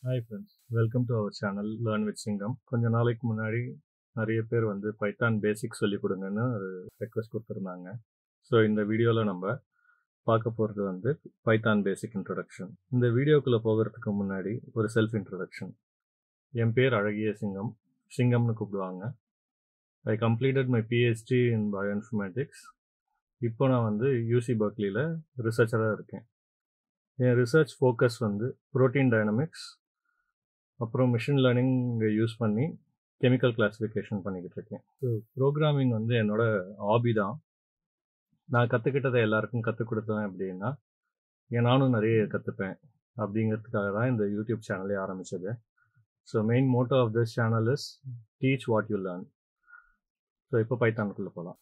Hi friends welcome to அவர் channel learn with Singam கொஞ்ச நாளைக்கு முன்னாடி நிறைய பேர் வந்து பைத்தான் பேசிக்ஸ் சொல்லி கொடுங்கன்னு ஒரு ரெக்வஸ்ட் கொடுத்துருந்தாங்க ஸோ இந்த வீடியோவில் நம்ம பார்க்க போகிறது வந்து பைத்தான் பேசிக் இன்ட்ரடக்ஷன் இந்த வீடியோக்குள்ளே போகிறதுக்கு முன்னாடி ஒரு செல்ஃப் இன்ட்ரடக்ஷன் என் பேர் அழகிய சிங்கம் சிங்கம்னு கூப்பிடுவாங்க I completed my PhD in bioinformatics இப்போ நான் வந்து யூசி பர்க்லியில் ரிசர்ச்சராக இருக்கேன் என் ரிசர்ச் ஃபோக்கஸ் வந்து ப்ரோட்டீன் டைனமிக்ஸ் அப்புறம் மிஷின் லேர்னிங் இங்கே யூஸ் பண்ணி கெமிக்கல் கிளாஸிஃபிகேஷன் பண்ணிக்கிட்டு இருக்கேன் ஸோ ப்ரோக்ராமிங் வந்து என்னோட ஹாபி தான் நான் கற்றுக்கிட்டதை எல்லாருக்கும் கற்றுக் கொடுத்தேன் அப்படின்னா ஏன் நானும் நிறைய கற்றுப்பேன் அப்படிங்கிறதுக்காக தான் இந்த யூடியூப் சேனலே ஆரம்பித்தது so main motto of this channel is teach what you learn so இப்போ பைத்தானுக்குள்ளே போகலாம்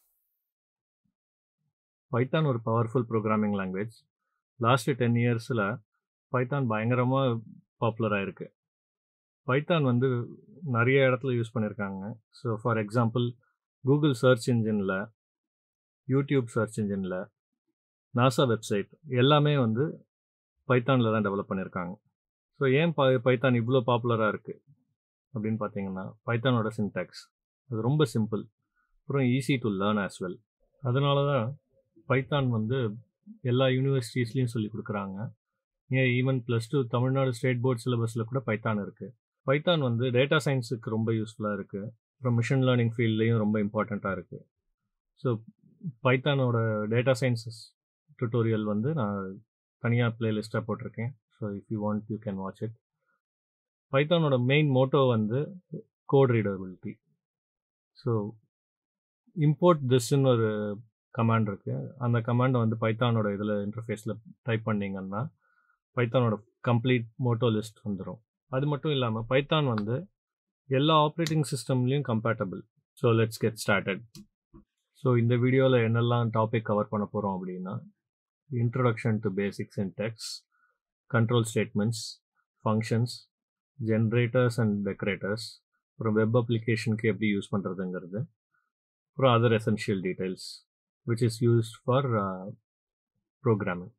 பைத்தான் ஒரு powerful programming language last ten இயர்ஸில் பைத்தான் பயங்கரமாக பாப்புலராக இருக்குது பைத்தான் வந்து நிறைய இடத்துல யூஸ் பண்ணியிருக்காங்க so for example Google search இன்ஜினில் யூடியூப் சர்ச் இன்ஜினில் நாசா வெப்சைட் எல்லாமே வந்து பைத்தானில் தான் டெவலப் பண்ணியிருக்காங்க ஸோ ஏன் ப பைத்தான் இவ்வளோ பாப்புலராக இருக்குது அப்படின்னு பார்த்தீங்கன்னா பைத்தானோட சின்டாக்ஸ் அது ரொம்ப சிம்பிள் அப்புறம் easy to learn as well அதனால தான் பைத்தான் வந்து எல்லா யூனிவர்சிட்டிஸ்லேயும் சொல்லி கொடுக்குறாங்க ஏன் even plus two Tamil Nadu state board சிலபஸில் கூட பைத்தான் இருக்குது பைத்தான் வந்து டேட்டா சயின்ஸுக்கு ரொம்ப யூஸ்ஃபுல்லாக இருக்குது அப்புறம் மிஷின் லேர்னிங் ஃபீல்ட்லேயும் ரொம்ப இம்பார்ட்டண்ட்டாக இருக்குது ஸோ பைத்தானோட டேட்டா சயின்ஸஸ் டுட்டோரியல் வந்து நான் தனியாக ப்ளேலிஸ்ட்டாக போட்டிருக்கேன் so if you want you can watch it பைத்தானோட மெயின் மோட்டோ வந்து கோட் ரீடபிலிட்டி ஸோ இம்போர்ட் திஸ்ன்னு ஒரு கமாண்ட் இருக்குது அந்த கமாண்டை வந்து பைத்தானோட இதில் இன்டர்ஃபேஸில் டைப் பண்ணிங்கன்னா பைத்தானோட கம்ப்ளீட் மோட்டோ லிஸ்ட் வந்துடும் அது மட்டும் இல்லாமல் பைத்தான் வந்து எல்லா ஆப்ரேட்டிங் சிஸ்டம்லேயும் compatible so let's get started so இந்த வீடியோவில் என்னெல்லாம் டாபிக் கவர் பண்ண போகிறோம் அப்படின்னா introduction to basics in text control statements functions generators and decorators அப்புறம் வெப் அப்ளிகேஷனுக்கு எப்படி யூஸ் பண்ணுறதுங்கிறது அப்புறம் other essential details which is used for programming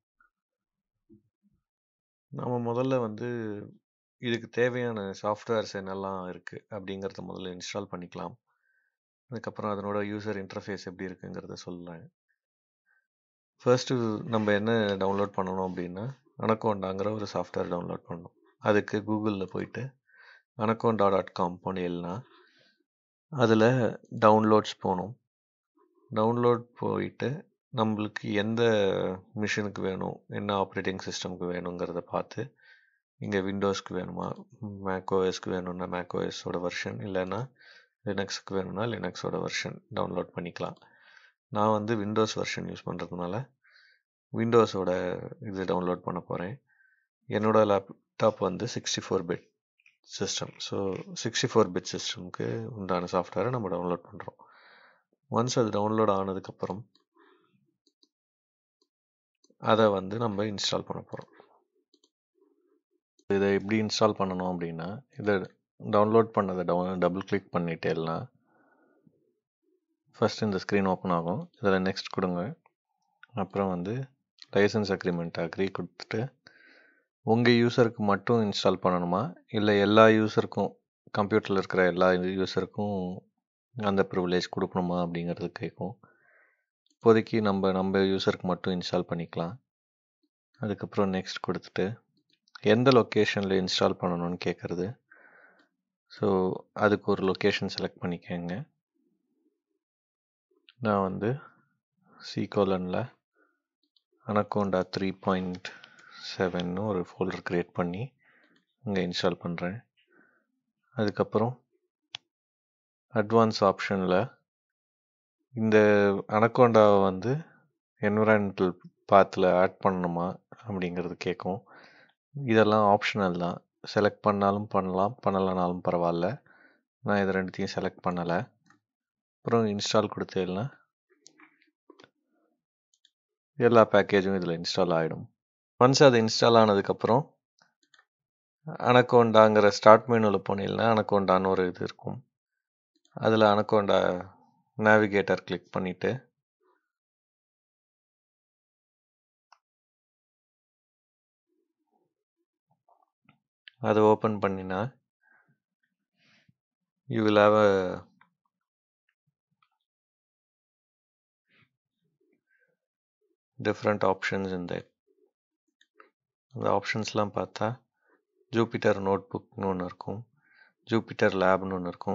நம்ம முதல்ல வந்து இதுக்கு தேவையான சாஃப்ட்வேர்ஸ் என்னெல்லாம் இருக்குது அப்படிங்கிறத முதல்ல இன்ஸ்டால் பண்ணிக்கலாம் அதுக்கப்புறம் அதனோட யூசர் இன்டர்ஃபேஸ் எப்படி இருக்குங்கிறத சொல்லலாம் ஃபர்ஸ்ட்டு நம்ம என்ன டவுன்லோட் பண்ணணும் அப்படின்னா அனக்கோண்டாங்கிற ஒரு சாஃப்ட்வேர் டவுன்லோட் பண்ணணும் அதுக்கு கூகுளில் போயிட்டு அனக்கோண்டா டாட் காம் போனீங்கன்னா அதில் டவுன்லோட்ஸ் போகணும் டவுன்லோட் போயிட்டு நம்மளுக்கு எந்த மிஷினுக்கு வேணும் என்ன ஆப்ரேட்டிங் சிஸ்டம்க்கு வேணுங்கிறத பார்த்து இங்கே விண்டோஸ்க்கு வேணுமா மேக்ஓஎஸ்க்கு வேணும்னா மேக்ஓஎஸோட வெர்ஷன் இல்லைன்னா லினக்ஸுக்கு வேணும்னா லினக்ஸோட வெர்ஷன் டவுன்லோட் பண்ணிக்கலாம் நான் வந்து விண்டோஸ் வெர்ஷன் யூஸ் பண்ணுறதுனால விண்டோஸோட இது டவுன்லோட் பண்ண போகிறேன் என்னோடய லேப்டாப் வந்து sixty four bit system so sixty four bit சிஸ்டம்க்கு உண்டான சாஃப்ட்வேரை நம்ம டவுன்லோட் பண்ணுறோம் ஒன்ஸ் அது டவுன்லோட் ஆனதுக்கப்புறம் அதை வந்து நம்ம இன்ஸ்டால் பண்ண போகிறோம் இதை எப்படி இன்ஸ்டால் பண்ணணும் அப்படின்னா இதை டவுன்லோட் பண்ணதை டவுன் டபுள் கிளிக் பண்ணிட்டேன்னா ஃபஸ்ட் இந்த ஸ்க்ரீன் ஓப்பன் ஆகும் இதில் நெக்ஸ்ட் கொடுங்க அப்புறம் வந்து லைசன்ஸ் அக்ரிமெண்ட் அக்ரி கொடுத்துட்டு உங்கள் யூஸருக்கு மட்டும் இன்ஸ்டால் பண்ணணுமா இல்லை எல்லா யூஸருக்கும் கம்ப்யூட்டரில் இருக்கிற எல்லா யூஸருக்கும் அந்த ப்ரிவிலேஜ் கொடுக்கணுமா அப்படிங்கிறது கேட்கும் இப்போதைக்கு நம்ம நம்ம யூஸருக்கு மட்டும் இன்ஸ்டால் பண்ணிக்கலாம் அதுக்கப்புறம் நெக்ஸ்ட் கொடுத்துட்டு எந்த லொக்கேஷனில் இன்ஸ்டால் பண்ணணும்னு கேட்குறது ஸோ அதுக்கு ஒரு லொக்கேஷன் செலக்ட் பண்ணிக்கோங்க நான் வந்து சி கோலனில் அனக்கோண்டா த்ரீ பாயிண்ட் செவன்னு ஒரு ஃபோல்டர் க்ரியேட் பண்ணி இங்கே இன்ஸ்டால் பண்ணுறேன் அதுக்கப்புறம் அட்வான்ஸ் ஆப்ஷனில் இந்த அனக்கோண்டாவை வந்து என்விரான்மெண்டல் பாத்தில் ஆட் பண்ணணுமா அப்படிங்கிறது கேட்கும் இதெல்லாம் ஆப்ஷனல் தான் செலக்ட் பண்ணாலும் பண்ணலாம் பண்ணலைனாலும் பரவாயில்ல நான் இது ரெண்டுத்தையும் செலக்ட் பண்ணலை அப்புறம் இன்ஸ்டால் கொடுத்தேன்னா எல்லா பேக்கேஜும் இதில் இன்ஸ்டால் ஆகிடும் ஒன்ஸ் அது இன்ஸ்டால் ஆனதுக்கப்புறம் அனக்கோண்டாங்கிற ஸ்டார்ட் மெனுவில் போனீங்கன்னா அனக்கோண்டான்னு ஒரு இது இருக்கும் அதில் அனக்கோண்டா நேவிகேட்டர் கிளிக் பண்ணிவிட்டு அதை ஓப்பன் பண்ணினா you will have a different options இந்த அந்த ஆப்ஷன்ஸ்லாம் பார்த்தா ஜூபிட்டர் நோட் புக்னு ஒன்று இருக்கும் ஜூபிட்டர் லேப்னு ஒன்று இருக்கும்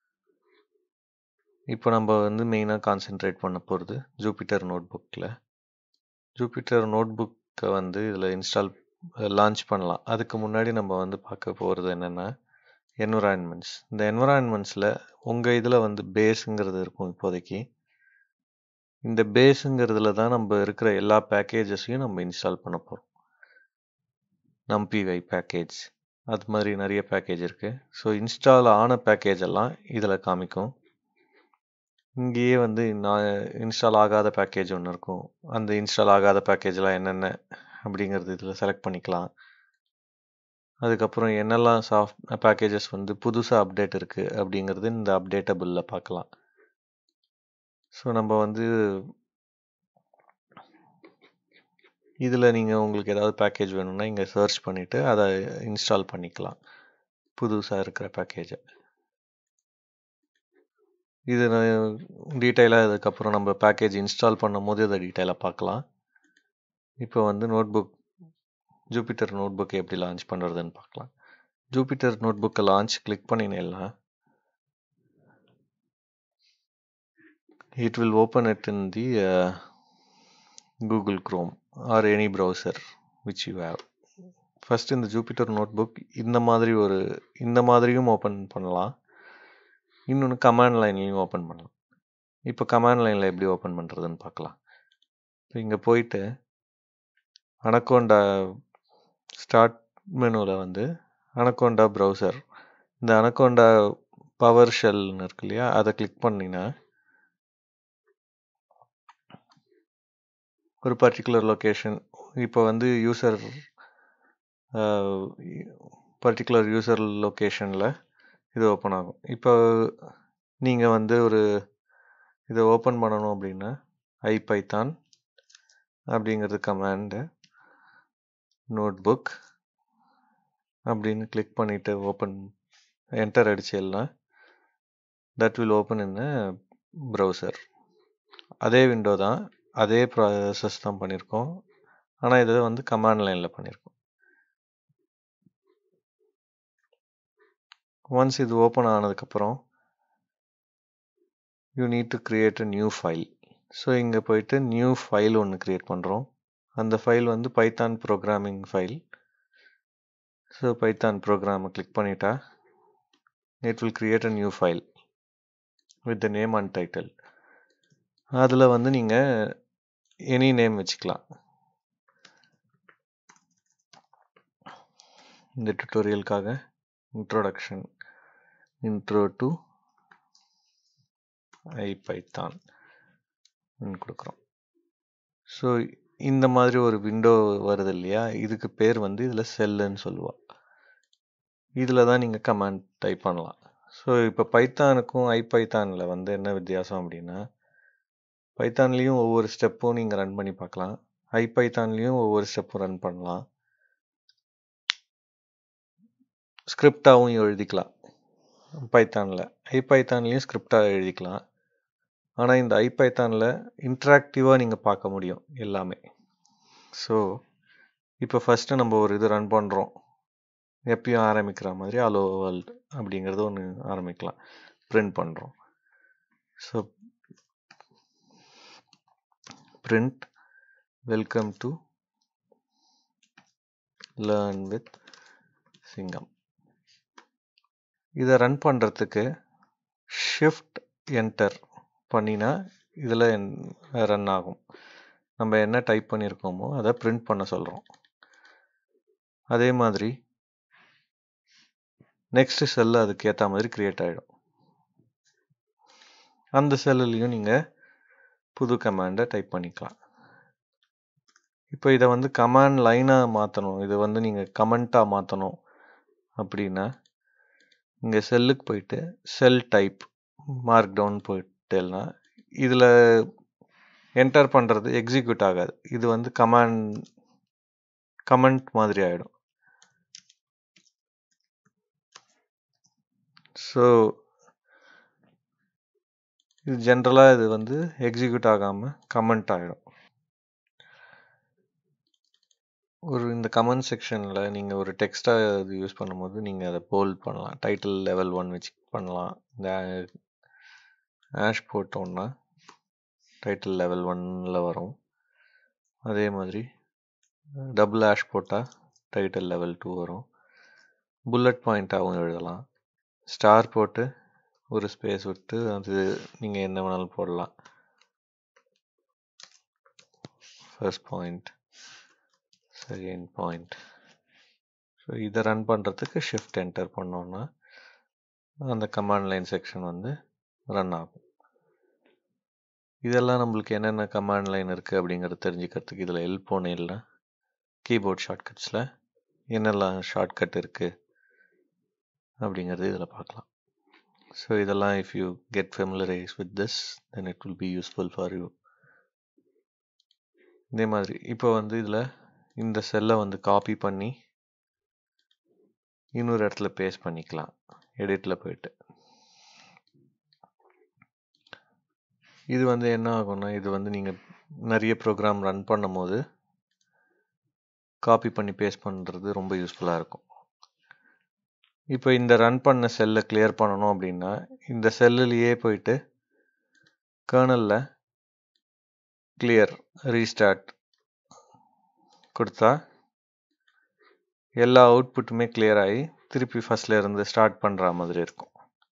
இப்போ நம்ம வந்து மெயினாக கான்சென்ட்ரேட் பண்ண போகிறது ஜூபிட்டர் நோட் புக்கில் ஜூபிட்டர் நோட் புக்கை வந்து இதில் இன்ஸ்டால் லான்ச் பண்ணலாம் அதுக்கு முன்னாடி நம்ம வந்து பார்க்க போகிறது என்னென்னா என்விரான்மெண்ட்ஸ் இந்த என்விரான்மெண்ட்ஸில் உங்கள் இதில் வந்து பேஸுங்கிறது இருக்கும் இப்போதைக்கு இந்த பேஸுங்கிறதுல தான் நம்ம இருக்கிற எல்லா பேக்கேஜஸையும் நம்ம இன்ஸ்டால் பண்ண போகிறோம் நம்பிவை பேக்கேஜ் அது மாதிரி நிறைய பேக்கேஜ் இருக்குது ஸோ இன்ஸ்டால் ஆன பேக்கேஜ் எல்லாம் இதில் காமிக்கும் இங்கேயே வந்து நான் இன்ஸ்டால் ஆகாத பேக்கேஜ் ஒன்று இருக்கும் அந்த இன்ஸ்டால் ஆகாத பேக்கேஜ்லாம் என்னென்ன அப்படிங்கிறது இதில் செலக்ட் பண்ணிக்கலாம் அதுக்கப்புறம் என்னெல்லாம் சாஃப்ட் பேக்கேஜஸ் வந்து புதுசாக அப்டேட் இருக்குது அப்படிங்கிறது இந்த அப்டேட்டபிளில் பார்க்கலாம் ஸோ நம்ம வந்து இதில் நீங்கள் உங்களுக்கு ஏதாவது பேக்கேஜ் வேணும்னா இங்கே சர்ச் பண்ணிவிட்டு அதை இன்ஸ்டால் பண்ணிக்கலாம் புதுசாக இருக்கிற பேக்கேஜை இது டீட்டெயிலாக இதுக்கப்புறம் நம்ம பேக்கேஜ் இன்ஸ்டால் பண்ணும் போது இதை டீட்டெயிலாக பார்க்கலாம் இப்போ வந்து notebook Jupyter notebook எப்படி லான்ச் பண்ணுறதுன்னு பார்க்கலாம் ஜூபிட்டர் நோட் புக்கை லான்ச் கிளிக் பண்ணினேன்னா it will open it in the uh, Google Chrome or any browser which you have. First இந்த ஜூபிட்டர் நோட் புக் இந்த மாதிரி ஒரு இந்த மாதிரியும் ஓப்பன் பண்ணலாம் இன்னொன்று கமாண்ட் லைன்லையும் ஓப்பன் பண்ணலாம் இப்போ கமாண்ட் லைனில் எப்படி ஓப்பன் பண்ணுறதுன்னு பார்க்கலாம் இப்போ இங்கே போயிட்டு அனக்கோண்டா ஸ்டார்ட் மெனுவில் வந்து அனக்கோண்டா ப்ரௌசர் இந்த அனக்கோண்டா பவர் ஷெல்னு இருக்கு இல்லையா அதை கிளிக் பண்ணிங்கன்னா ஒரு பர்டிகுலர் லொக்கேஷன் இப்போ வந்து யூசர் பர்டிகுலர் யூசர் லொக்கேஷனில் இது ஓப்பன் ஆகும் இப்போ நீங்கள் வந்து ஒரு இதை ஓப்பன் பண்ணணும் அப்படின்னா ஐபைத்தான் அப்படிங்கிறது கமாண்டு நோட் புக் அப்படின்னு கிளிக் பண்ணிவிட்டு ஓப்பன் என்டர் அடிச்சேன்னா that will open in browser அதே விண்டோ தான் அதே ப்ராசஸ் தான் பண்ணியிருக்கோம் ஆனால் இதை வந்து கமாண்ட் லைனில் பண்ணியிருக்கோம் ஒன்ஸ் இது ஓப்பன் ஆனதுக்கப்புறம் you need to create a new file so இங்கே போயிட்டு நியூ ஃபைல் ஒன்று க்ரியேட் பண்ணுறோம் அந்த ஃபைல் வந்து Python programming file so Python ப்ரோக்ராமை கிளிக் பண்ணிட்டா it will create a new file with the name and title அதில் வந்து நீங்கள் எனி நேம் வச்சுக்கலாம் இந்த டுட்டோரியலுக்காக இன்ட்ரோடக்ஷன் இன்ட்ரோ டு ஐபைத்தான் கொடுக்குறோம் ஸோ இந்த மாதிரி ஒரு விண்டோ வருது இல்லையா இதுக்கு பேர் வந்து இதில் செல்லுன்னு சொல்லுவாள் இதில் தான் நீங்கள் கமாண்ட் டைப் பண்ணலாம் ஸோ இப்போ பைத்தானுக்கும் ஐபைத்தானில் வந்து என்ன வித்தியாசம் அப்படின்னா பைத்தான்லேயும் ஒவ்வொரு ஸ்டெப்பும் நீங்கள் ரன் பண்ணி பார்க்கலாம் ஐபைத்தான்லேயும் ஒவ்வொரு ஸ்டெப்பும் ரன் பண்ணலாம் ஸ்கிரிப்டாகவும் எழுதிக்கலாம் பைத்தானில் ஐபைத்தான்லேயும் ஸ்கிரிப்டாக எழுதிக்கலாம் ஆனால் இந்த ஐபைத்தானில் இன்ட்ராக்டிவாக நீங்கள் பார்க்க முடியும் எல்லாமே ஸோ இப்போ ஃபஸ்ட்டு நம்ம ஒரு இது ரன் பண்ணுறோம் எப்பயும் ஆரம்பிக்கிற மாதிரி அலோ வேர்ல்டு அப்படிங்கிறது ஒன்று ஆரம்பிக்கலாம் பிரிண்ட் பண்ணுறோம் so print welcome to learn with சிங்கம் இதை ரன் பண்ணுறதுக்கு ஷிஃப்ட் என்டர் பண்ணினா இதில் ரன் ஆகும் நம்ம என்ன டைப் பண்ணியிருக்கோமோ அதை பிரிண்ட் பண்ண சொல்கிறோம் அதே மாதிரி நெக்ஸ்ட் செல்லு அதுக்கு ஏற்ற மாதிரி க்ரியேட் ஆகிடும் அந்த செல்லுலேயும் நீங்கள் புது கமாண்டை டைப் பண்ணிக்கலாம் இப்போ இதை வந்து கமாண்ட் லைனாக மாற்றணும் இதை வந்து நீங்கள் கமெண்ட்டாக மாற்றணும் அப்படின்னா இங்கே செல்லுக்கு போயிட்டு செல் டைப் மார்க் டவுன் போயிட்டேன்னா இதில் என்டர் பண்ணுறது எக்ஸிக்யூட் ஆகாது இது வந்து கமாண்ட் கமெண்ட் மாதிரி ஆகிடும் ஸோ இது ஜென்ரலாக இது வந்து எக்ஸிக்யூட் ஆகாமல் கமெண்ட் ஆகிடும் ஒரு இந்த கமெண்ட் செக்ஷனில் நீங்கள் ஒரு டெக்ஸ்ட்டாக இது யூஸ் பண்ணும்போது நீங்கள் அதை போல்ட் பண்ணலாம் டைட்டில் லெவல் ஒன் வச்சு பண்ணலாம் இந்த ஆஷ் போட்டோன்னா டைட்டில் லெவல் ஒன்னில் வரும் அதே மாதிரி டபுள் ஆஷ் போட்டால் டைட்டில் லெவல் டூ வரும் புல்லட் பாயிண்ட்டாகவும் எழுதலாம் ஸ்டார் போட்டு ஒரு ஸ்பேஸ் விட்டு அது நீங்கள் என்ன வேணாலும் போடலாம் first point second point so இதை ரன் பண்ணுறதுக்கு ஷிஃப்ட் என்டர் பண்ணோன்னா அந்த கமாண்ட் லைன் செக்ஷன் வந்து ரன் ஆகும் இதெல்லாம் நம்மளுக்கு என்னென்ன கமாண்ட் லைன் இருக்குது அப்படிங்கிறத தெரிஞ்சுக்கிறதுக்கு இதில் ஹெல்ப் இல்லை கீபோர்ட் ஷார்ட்கட்ஸில் என்னெல்லாம் ஷார்ட்கட் இருக்குது அப்படிங்கிறது இதில் பார்க்கலாம் ஸோ இதெல்லாம் if you get familiarise with this then it will be useful for you இதே மாதிரி இப்போ வந்து இதில் இந்த செல்லை வந்து காப்பி பண்ணி இன்னொரு இடத்துல பேஸ்ட் பண்ணிக்கலாம் எடிட்டில் போயிட்டு இது வந்து என்ன ஆகும்னா இது வந்து நீங்கள் நிறைய ப்ரோக்ராம் ரன் பண்ணும் போது காப்பி பண்ணி பேஸ்ட் பண்ணுறது ரொம்ப யூஸ்ஃபுல்லாக இருக்கும் இப்போ இந்த ரன் பண்ண செல்லை கிளியர் பண்ணணும் அப்படின்னா இந்த செல்லுலேயே போயிட்டு கேர்னலில் கிளியர் ரீஸ்டார்ட் கொடுத்தா எல்லா அவுட்புட்டுமே கிளியர் ஆகி திருப்பி ஃபஸ்ட்ல இருந்து ஸ்டார்ட் பண்ணுற மாதிரி இருக்கும்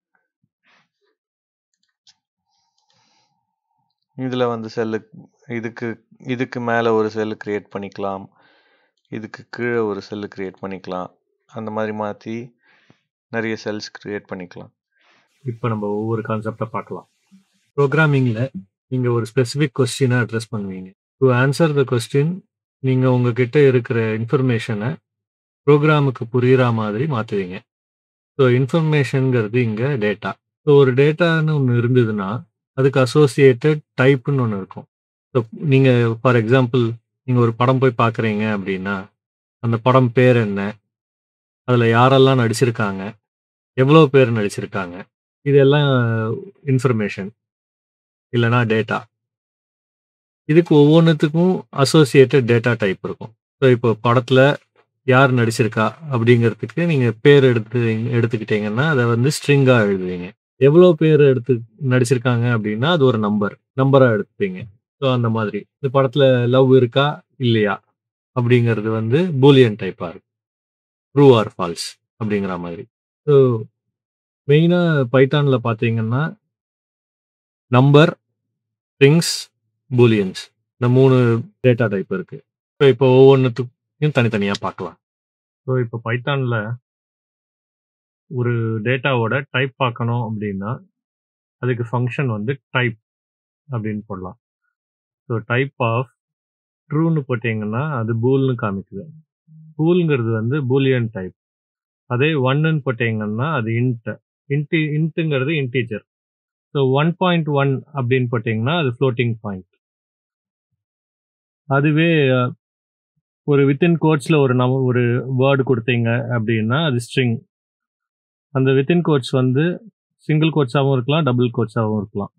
இதில் வந்து செல்லு இதுக்கு இதுக்கு மேலே ஒரு செல்லு க்ரியேட் பண்ணிக்கலாம் இதுக்கு கீழே ஒரு செல்லு க்ரியேட் பண்ணிக்கலாம் அந்த மாதிரி மாற்றி நிறைய செல்ஸ் க்ரியேட் பண்ணிக்கலாம் இப்போ நம்ம ஒவ்வொரு கான்செப்டை பார்க்கலாம் ப்ரோக்ராமிங்கில் நீங்கள் ஒரு ஸ்பெசிஃபிக் கொஸ்டினை அட்ரஸ் பண்ணுவீங்க டு ஆன்சர் த கொஸ்டின் நீங்கள் உங்ககிட்ட இருக்கிற இன்ஃபர்மேஷனை ப்ரோக்ராமுக்கு புரிகிற மாதிரி மாற்றுவீங்க ஸோ இன்ஃபர்மேஷனுங்கிறது இங்கே டேட்டா ஸோ ஒரு டேட்டான்னு ஒன்று இருந்ததுன்னா அதுக்கு அசோசியேட்டட் டைப்புன்னு ஒன்று இருக்கும் ஸோ நீங்கள் ஃபார் எக்ஸாம்பிள் நீங்கள் ஒரு படம் போய் பார்க்குறீங்க அப்படின்னா அந்த படம் பேர் என்ன அதில் யாரெல்லாம் நடிச்சிருக்காங்க எவ்வளோ பேர் நடிச்சிருக்காங்க இதெல்லாம் இன்ஃபர்மேஷன் இல்லைனா டேட்டா இதுக்கு ஒவ்வொன்றுத்துக்கும் அசோசியேட்டட் டேட்டா டைப் இருக்கும் ஸோ இப்போ படத்தில் யார் நடிச்சிருக்கா அப்படிங்கிறதுக்கு நீங்கள் பேர் எடுத்து எடுத்துக்கிட்டீங்கன்னா அதை வந்து ஸ்ட்ரிங்காக எழுதுவீங்க எவ்வளோ பேர் எடுத்து நடிச்சிருக்காங்க அப்படின்னா அது ஒரு நம்பர் நம்பராக எடுத்துப்பீங்க ஸோ அந்த மாதிரி இந்த படத்தில் லவ் இருக்கா இல்லையா அப்படிங்கிறது வந்து பூலியன் டைப்பாக இருக்கும் ட்ரூ ஆர் ஃபால்ஸ் அப்படிங்கிற மாதிரி ஸோ மெயினாக பைத்தானில் பார்த்தீங்கன்னா நம்பர் ஸ்ட்ரிங்ஸ் பூலியன்ஸ் இந்த மூணு டேட்டா டைப் இருக்குது ஸோ இப்போ ஒவ்வொன்றுத்துக்கும் தனித்தனியாக பார்க்கலாம் ஸோ இப்போ பைத்தானில் ஒரு டேட்டாவோட டைப் பார்க்கணும் அப்படின்னா அதுக்கு ஃபங்க்ஷன் வந்து டைப் அப்படின்னு போடலாம் ஸோ டைப் ஆஃப் ட்ரூன்னு போட்டிங்கன்னா அது பூல்னு காமிக்குது பூலுங்கிறது வந்து பூலியன் டைப் அதே ஒன்னுன்னு போட்டிங்கன்னா அது இன்ட் இன்டி இன்ட்டுங்கிறது integer so one point one அப்படின்னு போட்டிங்கன்னா அது ஃப்ளோட்டிங் பாயிண்ட் அதுவே ஒரு வித்தின் கோட்ஸில் ஒரு நம்ம ஒரு வேர்டு கொடுத்தீங்க அப்படின்னா அது ஸ்ட்ரிங் அந்த வித்தின் கோட்ஸ் வந்து சிங்கிள் கோட்ஸாகவும் இருக்கலாம் டபுள் கோட்ஸாகவும் இருக்கலாம்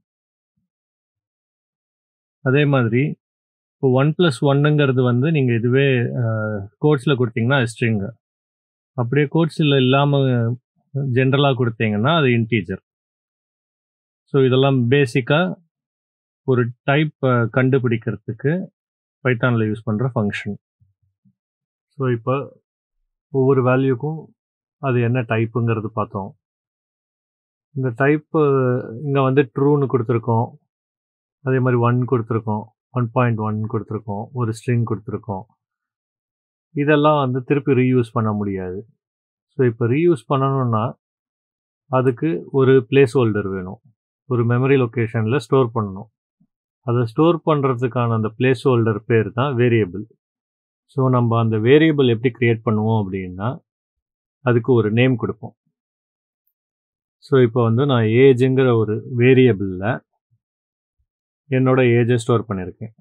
அதே மாதிரி இப்போ ஒன் ப்ளஸ் ஒன்னுங்கிறது வந்து நீங்கள் இதுவே கோட்ஸில் கொடுத்தீங்கன்னா அது ஸ்ட்ரிங்கு அப்படியே கோட்ஸில் இல்லாமல் ஜென்ரலாக கொடுத்தீங்கன்னா அது இன்டீஜர் ஸோ இதெல்லாம் பேசிக்காக ஒரு டைப் கண்டுபிடிக்கிறதுக்கு பைத்தானில் யூஸ் பண்ணுற ஃபங்க்ஷன் ஸோ இப்போ ஒவ்வொரு வேல்யூக்கும் அது என்ன டைப்புங்கிறது பார்த்தோம் இந்த டைப்பு இங்கே வந்து ட்ரூன்னு கொடுத்துருக்கோம் அதே மாதிரி ஒன் கொடுத்துருக்கோம் ஒன் பாயிண்ட் ஒன் கொடுத்துருக்கோம் ஒரு ஸ்ட்ரிங் கொடுத்துருக்கோம் இதெல்லாம் வந்து திருப்பி ரீயூஸ் பண்ண முடியாது ஸோ இப்போ ரீயூஸ் பண்ணணும்னா அதுக்கு ஒரு பிளேஸ் ஹோல்டர் வேணும் ஒரு மெமரி லொக்கேஷனில் ஸ்டோர் பண்ணணும் அதை ஸ்டோர் பண்ணுறதுக்கான அந்த பிளேஸ் ஹோல்டர் பேர் தான் வேரியபிள் ஸோ நம்ம அந்த வேரியபிள் எப்படி க்ரியேட் பண்ணுவோம் அப்படின்னா அதுக்கு ஒரு நேம் கொடுப்போம் ஸோ இப்போ வந்து நான் ஏஜுங்கிற ஒரு வேரியபிளில் என்னோட ஏஜை ஸ்டோர் பண்ணியிருக்கேன்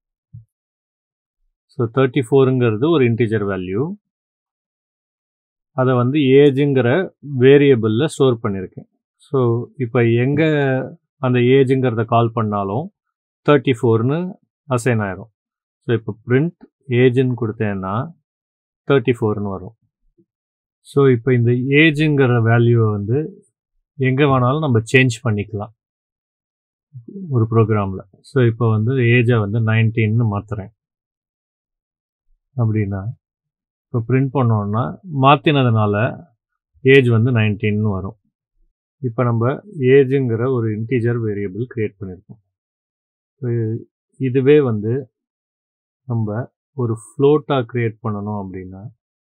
ஸோ தேர்ட்டி ஃபோருங்கிறது ஒரு இன்டீஜர் வேல்யூ அதை வந்து ஏஜுங்கிற வேரியபிளில் ஸ்டோர் பண்ணியிருக்கேன் ஸோ இப்போ எங்கே அந்த ஏஜுங்கிறத கால் பண்ணாலும் தேர்ட்டி ஃபோர்னு அசைன் ஆயிரும் ஸோ இப்போ பிரிண்ட் ஏஜுன்னு கொடுத்தேன்னா தேர்ட்டி ஃபோர்னு வரும் ஸோ இப்போ இந்த ஏஜுங்கிற வேல்யூவை வந்து எங்கே வேணாலும் நம்ம சேஞ்ச் பண்ணிக்கலாம் ஒரு ப்ரோக்ராமில் ஸோ இப்போ வந்து ஏஜை வந்து நைன்டீன்னு மாற்றுறேன் அப்படின்னா இப்போ பிரிண்ட் பண்ணோன்னா மாற்றினதுனால ஏஜ் வந்து நைன்டீன்னு வரும் இப்போ நம்ம ஏஜுங்கிற ஒரு இன்டீஜர் வேரியபிள் க்ரியேட் பண்ணியிருக்கோம் இதுவே வந்து நம்ம ஒரு ஃப்ளோட்டாக க்ரியேட் பண்ணணும் அப்படின்னா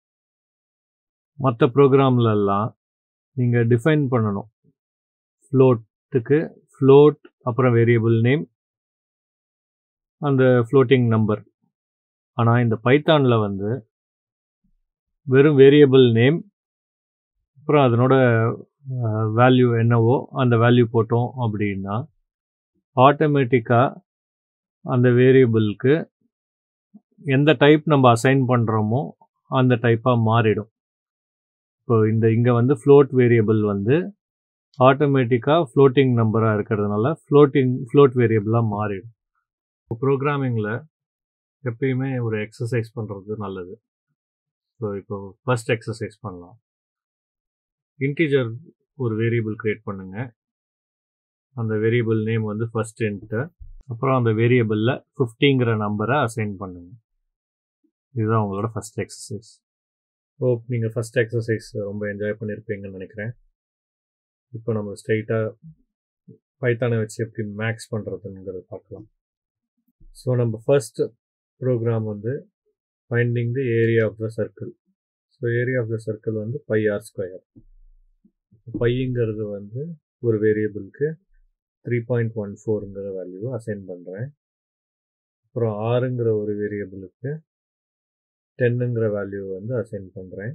மற்ற ப்ரோக்ராம்லலாம் நீங்கள் டிஃபைன் பண்ணணும் ஃப்ளோட்டுக்கு ஃப்ளோட் அப்புறம் வேரியபிள் நேம் அந்த ஃப்ளோட்டிங் நம்பர் ஆனால் இந்த பைத்தானில் வந்து வெறும் வேரியபிள் நேம் அப்புறம் அதனோட வேல்யூ என்னவோ அந்த வேல்யூ போட்டோம் அப்படின்னா ஆட்டோமேட்டிக்காக அந்த வேரியபிளுக்கு எந்த டைப் நம்ம அசைன் பண்ணுறோமோ அந்த டைப்பாக மாறிடும் இப்போ இந்த இங்கே வந்து ஃப்ளோட் வேரியபிள் வந்து ஆட்டோமேட்டிக்காக ஃப்ளோட்டிங் நம்பராக இருக்கிறதுனால ஃப்ளோட்டிங் ஃப்ளோட் வேரியபிளாக மாறிடும் இப்போ ப்ரோக்ராமிங்கில் எப்பயுமே ஒரு எக்ஸசைஸ் பண்ணுறது நல்லது ஸோ இப்போ ஃபஸ்ட் எக்ஸசைஸ் பண்ணலாம் இன்டீஜர் ஒரு வேரியபிள் க்ரியேட் பண்ணுங்கள் அந்த வேரியபிள் நேம் வந்து ஃபஸ்ட் இன்ட்டு அப்புறம் அந்த வேரியபிளில் ஃபிஃப்டிங்கிற நம்பரை அசைன் பண்ணுங்கள் இதுதான் உங்களோட ஃபஸ்ட் எக்ஸசைஸ் ஓ நீங்கள் ஃபஸ்ட் எக்ஸசைஸ் ரொம்ப என்ஜாய் பண்ணியிருப்பீங்கன்னு நினைக்கிறேன் இப்போ நம்ம ஸ்ட்ரைட்டாக பைத்தானை வச்சு எப்படி மேக்ஸ் பண்ணுறதுங்கிறத பார்க்கலாம் ஸோ நம்ம ஃபர்ஸ்ட் ப்ரோக்ராம் வந்து finding the area of the circle so area of the circle வந்து பை ஆர் ஸ்கொயர் பைங்கிறது வந்து ஒரு வேரியபிளுக்கு த்ரீ பாயிண்ட் ஒன் ஃபோருங்கிற வேல்யூவை அசைன் பண்ணுறேன் அப்புறம் ஆறுங்கிற ஒரு வேரியபிளுக்கு டென்னுங்கிற வேல்யூ வந்து அசைன் பண்ணுறேன்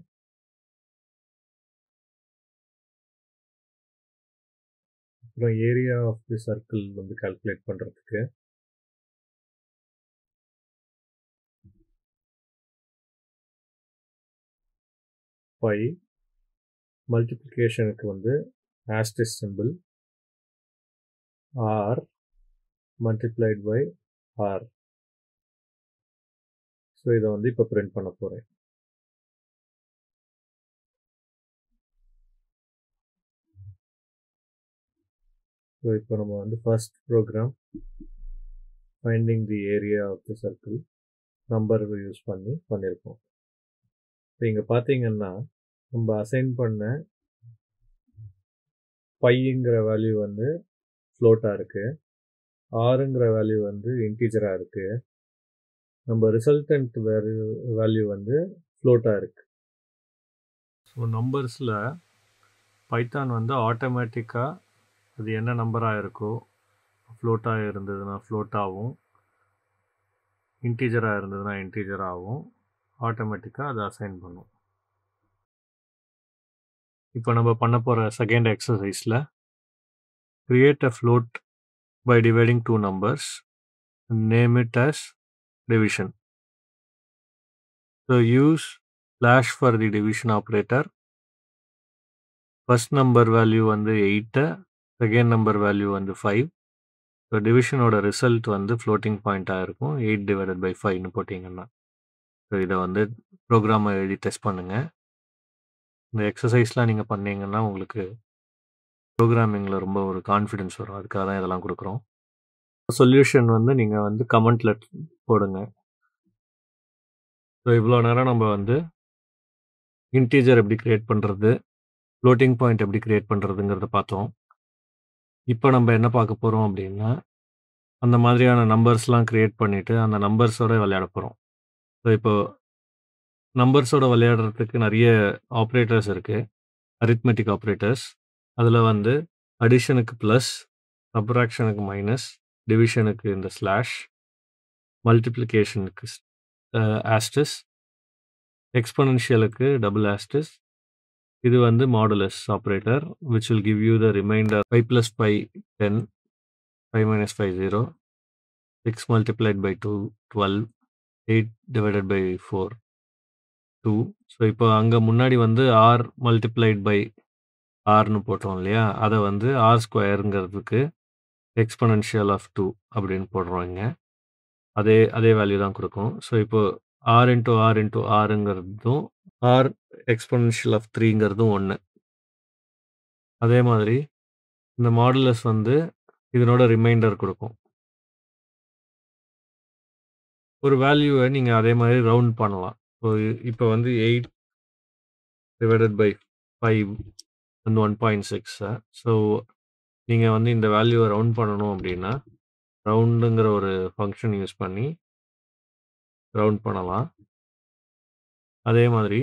அப்புறம் ஏரியா ஆஃப் தி சர்க்கிள் வந்து கால்குலேட் பண்ணுறதுக்கு பை மல்டிப்ளிகேஷனுக்கு வந்து asterisk symbol r multiplied by r so இதை வந்து இப்போ பிரிண்ட் பண்ண போகிறேன் ஸோ இப்போ நம்ம வந்து first program finding the area of the circle number use பண்ணி பண்ணியிருக்கோம் இப்போ இங்கே பார்த்தீங்கன்னா நம்ம அசைன் பண்ண பைங்கிற வேல்யூ வந்து ஃப்ளோட்டாக இருக்குது ஆறுங்கிற வேல்யூ வந்து இன்டீஜராக இருக்குது நம்ம ரிசல்டன்ட் வேல்யூ வேல்யூ வந்து ஃப்ளோட்டாக இருக்குது ஸோ நம்பர்ஸில் பைத்தான் வந்து ஆட்டோமேட்டிக்காக அது என்ன நம்பராக இருக்கோ ஃப்ளோட்டாக இருந்ததுன்னா ஃப்ளோட்டாகவும் இன்டீஜராக இருந்ததுன்னா இன்டீஜராகவும் ஆட்டோமேட்டிக்காக அதை அசைன் பண்ணும் இப்போ நம்ம பண்ண போகிற செகண்ட் எக்ஸசைஸில் create a float by dividing two numbers name it as division so use slash for the division operator first number value வந்து எயிட்டு செகண்ட் நம்பர் வேல்யூ வந்து ஃபைவ் ஸோ டிவிஷனோட ரிசல்ட் வந்து ஃப்ளோட்டிங் பாயிண்ட்டாக இருக்கும் எயிட் டிவைடட் பை ஃபைவ்னு போட்டிங்கன்னா so இதை வந்து ப்ரோக்ராமை எழுதி டெஸ்ட் பண்ணுங்கள் இந்த எக்ஸசைஸ்லாம் நீங்கள் பண்ணீங்கன்னா உங்களுக்கு ப்ரோக்ராமிங்கில் ரொம்ப ஒரு கான்ஃபிடென்ஸ் வரும் அதுக்காக தான் இதெல்லாம் கொடுக்குறோம் சொல்யூஷன் வந்து நீங்கள் வந்து கமெண்ட்டில் போடுங்க ஸோ இவ்வளோ நேரம் நம்ம வந்து இன்டீஜர் எப்படி க்ரியேட் பண்ணுறது ஃப்ளோட்டிங் பாயிண்ட் எப்படி க்ரியேட் பண்ணுறதுங்கிறத பார்த்தோம் இப்போ நம்ம என்ன பார்க்க போகிறோம் அப்படின்னா அந்த மாதிரியான நம்பர்ஸ்லாம் க்ரியேட் பண்ணிவிட்டு அந்த நம்பர்ஸோட விளையாட போகிறோம் ஸோ இப்போ நம்பர்ஸோட விளையாடுறதுக்கு நிறைய ஆப்ரேட்டர்ஸ் இருக்குது அரித்மெட்டிக் ஆப்ரேட்டர்ஸ் அதில் வந்து அடிஷனுக்கு ப்ளஸ் சப்ராக்ஷனுக்கு மைனஸ் டிவிஷனுக்கு இந்த ஸ்லாஷ் மல்டிப்ளிகேஷனுக்கு ஆஸ்டஸ் எக்ஸ்பொனென்ஷியலுக்கு டபுள் ஆஸ்டஸ் இது வந்து modulus operator which will give you the remainder five plus five ten five minus five zero six multiplied by two twelve eight divided by four 2 so இப்போ அங்க முன்னாடி வந்து R multiplied by ஆர்ன்னு போட்டோம் இல்லையா? அத வந்து ஆர் ஸ்கொயர்ங்கிறதுக்கு எக்ஸ்போனென்ஷியல் ஆஃப் 2 அப்படின்னு போடுறோம் இங்க. அதே அதே வேல்யூ தான் குடுக்கும். ஸோ இப்போ ஆர் இன்டூ ஆர் இன்டூ ஆர்ங்கிறதும், ஆர் எக்ஸ்போனென்ஷியல் ஆஃப் 3ங்கிறதும் 1. அதே மாதிரி இந்த மாடுலஸ் வந்து இதனோட ரிமைண்டர் குடுக்கும். ஒரு வேல்யூவ நீங்க அதே மாரி ரவுண்ட் பண்ணலாம். இப்போ இப்போ வந்து 8 டிவைடட் பை 5 வந்து 1.6 ஸோ நீங்க வந்து இந்த வேல்யூவ ரவுண்ட் பண்ணணும் அப்படின்னா, ரவுண்டுங்கிற ஒரு ஃபங்ஷன் யூஸ் பண்ணி ரவுண்ட் பண்ணலாம். அதே மாதிரி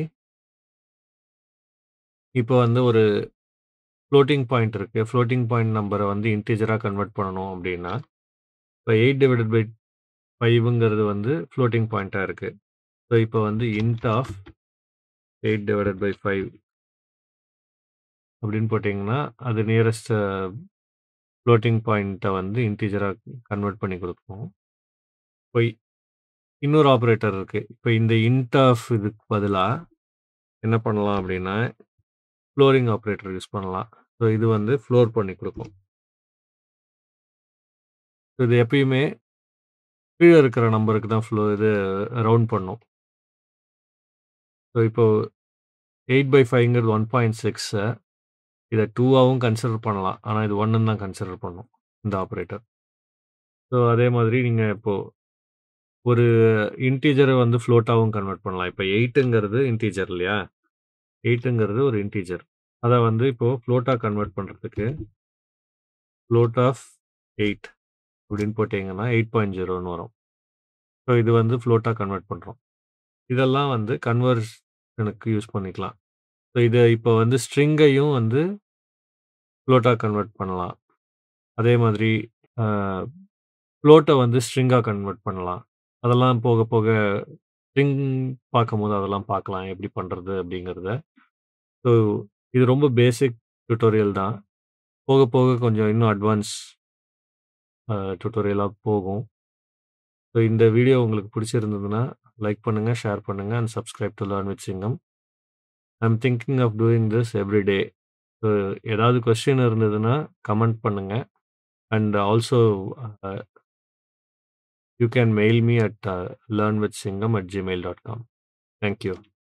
இப்போ வந்து ஒரு ஃப்ளோட்டிங் பாயிண்ட் இருக்கு. ஃப்ளோட்டிங் பாயிண்ட் நம்பர வந்து இன்டிஜரா கன்வெர்ட் பண்ணணும் அப்படின்னா, இப்போ 8 டிவைடட் பை 5ங்கிறது வந்து ஃப்ளோட்டிங் பாயிண்ட்டா இருக்கு. ஸோ இப்போ வந்து இன்ட் ஆஃப் 8 டிவைடட் பை 5 அப்படின்னு போட்டீங்கன்னா, அது நியரஸ்ட் ஃப்ளோட்டிங் பாயிண்ட்ட வந்து இன்டிஜரா கன்வெர்ட் பண்ணி குடுக்கும். இப்போ இன்னொரு ஆப்பரேட்டர் இருக்கு. இப்போ இந்த இன்ட் ஆஃப் இதுக்கு பதிலா என்ன பண்ணலாம் அப்படின்னா, ஃப்ளோரிங் ஆப்பரேட்டர் யூஸ் பண்ணலாம். ஸோ இது வந்து ஃப்ளோர் பண்ணி குடுக்கும். இது எப்பயுமே கீழ இருக்கிற நம்பருக்கு தான் ஃப்ளோ இது ரவுண்ட் பண்ணும். ஸோ இப்போ 8 பை 5ங்கிறது 1.6 இத 2ஆவும் கன்சிடர் பண்ணலாம். ஆனா இது 1ன்னு தான் கன்சிடர் பண்ணும். இந்த ஆப்பரேட்டர். ஸோ அதே மாதிரி நீங்க இப்போ ஒரு இன்டிஜர வந்து ஃப்ளோட்டாவும் கன்வெர்ட் பண்ணலாம். இப்போ 8ங்கிறது இன்டிஜர் இல்லையா? 8ங்கிறது ஒரு இன்டிஜர். அத வந்து இப்போ ஃப்ளோட்டா கன்வெர்ட் பண்றதுக்கு ஃப்ளோட் ஆஃப் 8 அப்படின்னு போட்டீங்கன்னா 8.0ன்னு வரும். ஸோ இது வந்து ஃப்ளோட்டா கன்வெர்ட் பண்றோம். இதெல்லாம் வந்து கன்வர்ஷனுக்கு யூஸ் பண்ணிக்கலாம். ஸோ இத இப்போ வந்து ஸ்ட்ரிங்கையும் வந்து ஃப்ளோட்டா கன்வெர்ட் பண்ணலாம். அதே மாதிரி அ ஃப்ளோட்ட வந்து ஸ்ட்ரிங்கா கன்வெர்ட் பண்ணலாம். அதெல்லாம் போக போக ஸ்ட்ரிங் பார்க்கும்போது அதெல்லாம் பார்க்கலாம். எப்படி பண்றது அப்படிங்கிறத. ஸோ இது ரொம்ப பேசிக் டியூட்டோரியல் தான். போக போக கொஞ்சம் இன்னும் அட்வான்ஸ் அ டியூட்டோரியலா போகும். ஸோ இந்த வீடியோ உங்களுக்கு பிடிச்சிருந்ததுன்னா, லைக் பண்ணுங்க, ஷேர் பண்ணுங்க and subscribe to learn with Singam. I am thinking of doing this every day. So ஏதாவது கொஸ்டின் இருந்ததுன்னா கமெண்ட் பண்ணுங்க. And also uh you can mail me at learnwithsingam@gmail.com. Thank you.